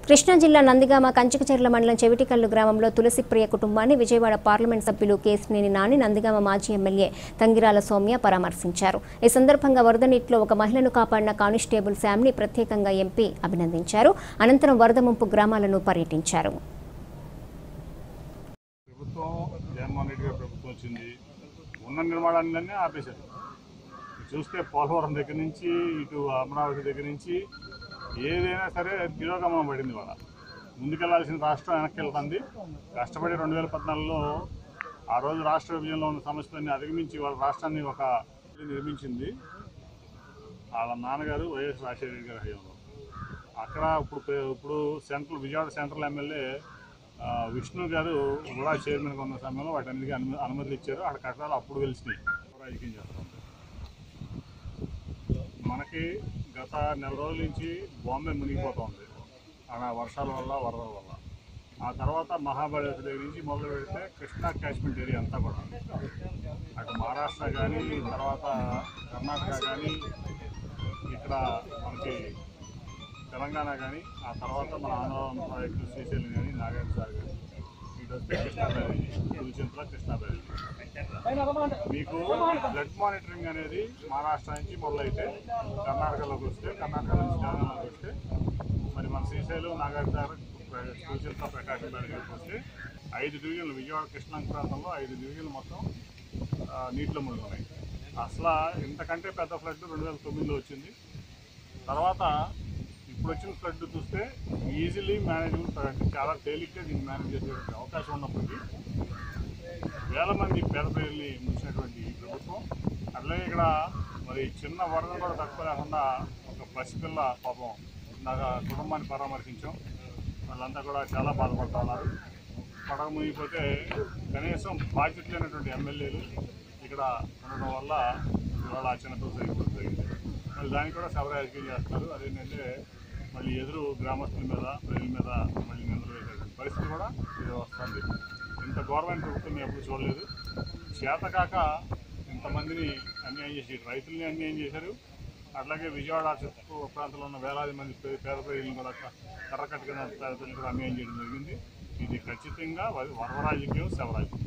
కృష్ణా జిల్లా నందిగామ కంచకచెర్ల మండలం చెవిటికల్లు గ్రామంలో తులసిప్రియ కుటుంబాన్ని విజయవాడ పార్లమెంట్ సభ్యులు కేసినేని నాని నందిగామ మాజీ ఎమ్మెల్యే తంగిరాల సౌమ్య పరామర్శించారు ఈ సందర్భంగా వరద నీటిలో ఒక మహిళను కాపాడిన కానిస్టేబుల్ శామ్ని ప్రత్యేకంగా ఎంపీ అభినందించారు అనంతరం వరద ముంపు గ్రామాలను పర్యటించారు ప్రభుత్వం జగన్మోహన్ రెడ్డి గారి ప్రభుత్వం వచ్చింది ఉన్న నిర్మాణాలన్నీ ఆపేశారు చూస్తే పోలవరం దగ్గర నుంచి ఇటు అమరావతి దగ్గర నుంచి ఏదైనా సరే తిరోగమనం పడింది వాళ్ళ ముందుకెళ్లాల్సిన రాష్ట్రం వెనక్కి వెళ్తుంది కష్టపడి రెండు వేల పద్నాలుగులో ఆ రోజు రాష్ట్ర విభజనలో ఉన్న సమస్యలన్నీ అధిగమించి వాళ్ళ రాష్ట్రాన్ని ఒక నిర్మించింది వాళ్ళ నాన్నగారు వైఎస్ రాజశేఖర రెడ్డి గారి హయాంలో అక్కడ ఇప్పుడు ప్ర- ఇప్పుడు సెంట్రల్ విజయవాడ సెంట్రల్ ఎమ్మెల్యే ఆ, విష్ణు గారు కూడా చైర్మన్గా ఉన్న సమయంలో వాటన్నిటికీ అనుమతి అనుమతులు ఇచ్చారు అక్కడ కట్టడాలు అప్పుడు వెలిసినాయి రాజకీయం చేస్తుంది మనకి గత నెల రోజుల నుంచి బాంబే మునిగిపోతుంది అలా వర్షాల వల్ల వరదల వల్ల ఆ తర్వాత మహాబలేశ్వర దగ్గర నుంచి మొదలు పెడితే కృష్ణా కాశ్మీర్ ఏరియా అంతా కూడా అటు మహారాష్ట్ర కానీ తర్వాత కర్ణాటక కానీ ఇక్కడ మనకి తెలంగాణ కానీ ఆ తర్వాత మన ఆంధ్రవరం ప్రాజెక్టు శ్రీశైలం కానీ నాగార్జున సార్ కానీ ఇటు వస్తే కృష్ణా బ్యారేజీ పులిచింతల కృష్ణా బ్యారేజీ మీకు బ్లడ్ మానిటరింగ్ అనేది మహారాష్ట్ర నుంచి మొదలైతే కర్ణాటకలోకి వస్తే కర్ణాటక నుంచి తెలంగాణలోకి వస్తే మరి మన శ్రీశైలం నాగార్జున పులిచింతల ప్రకాశం బ్యారేజీకి వస్తే ఐదు డివిజన్లు విజయవాడ కృష్ణా ప్రాంతంలో ఐదు డివిజన్లు మొత్తం ఆ, నీటిలో మునుగున్నాయి అసలు ఇంతకంటే పెద్ద ఫ్లడ్ రెండు వేల తొమ్మిదిలో వచ్చింది తర్వాత ఇప్పుడు వచ్చిన ఫ్లడ్ చూస్తే ఈజీలీ మేనేజబుల్ ఫ్లడ్ అంటే చాలా తేలిగ్గా దీన్ని మేనేజ్ చేసే అవకాశం ఉన్నప్పటికీ వేల మంది పేద ప్రజల్ని ముంచినటువంటి ఈ ప్రభుత్వం అట్లాగే ఇక్కడ మరి చిన్న వరద కూడా తక్కువ లేకుండా ఒక పసిపిల్ల పాపం నాకు కుటుంబాన్ని పరామర్శించాం వాళ్ళంతా కూడా చాలా బాధపడుతూ ఉన్నారు పడవ మునిగిపోతే కనీసం బాధ్యత లేనటువంటి ఎమ్మెల్యేలు ఇక్కడ ఉండడం వల్ల ఇవాళ ఆ చిన్నపిల్ల జరిగిపోతుంది మరి దానికి కూడా సభ రాజకీయం చేస్తున్నారు అదేంటంటే మళ్ళీ ఎదురు గ్రామస్తుల మీద ప్రజల మీద మళ్ళీ నిందలు వేసే పరిస్థితి కూడా ఇది వస్తుంది ఇంత గవర్నమెంట్ ప్రభుత్వం మేము ఎప్పుడు చూడలేదు చేతకాక ఇంతమందిని అన్యాయం చేసి రైతుల్ని అన్యాయం చేశారు అట్లాగే విజయవాడ చుట్టూ ప్రాంతంలో ఉన్న వేలాది మంది పే- పేద ప్రజలను కూడా కర్ర కట్టుకున్న పేద ప్రజలు కూడా అన్యాయం చేయడం జరిగింది ఇది ఖచ్చితంగా వర- వరవ రాజకీయం శవ రాజకీయం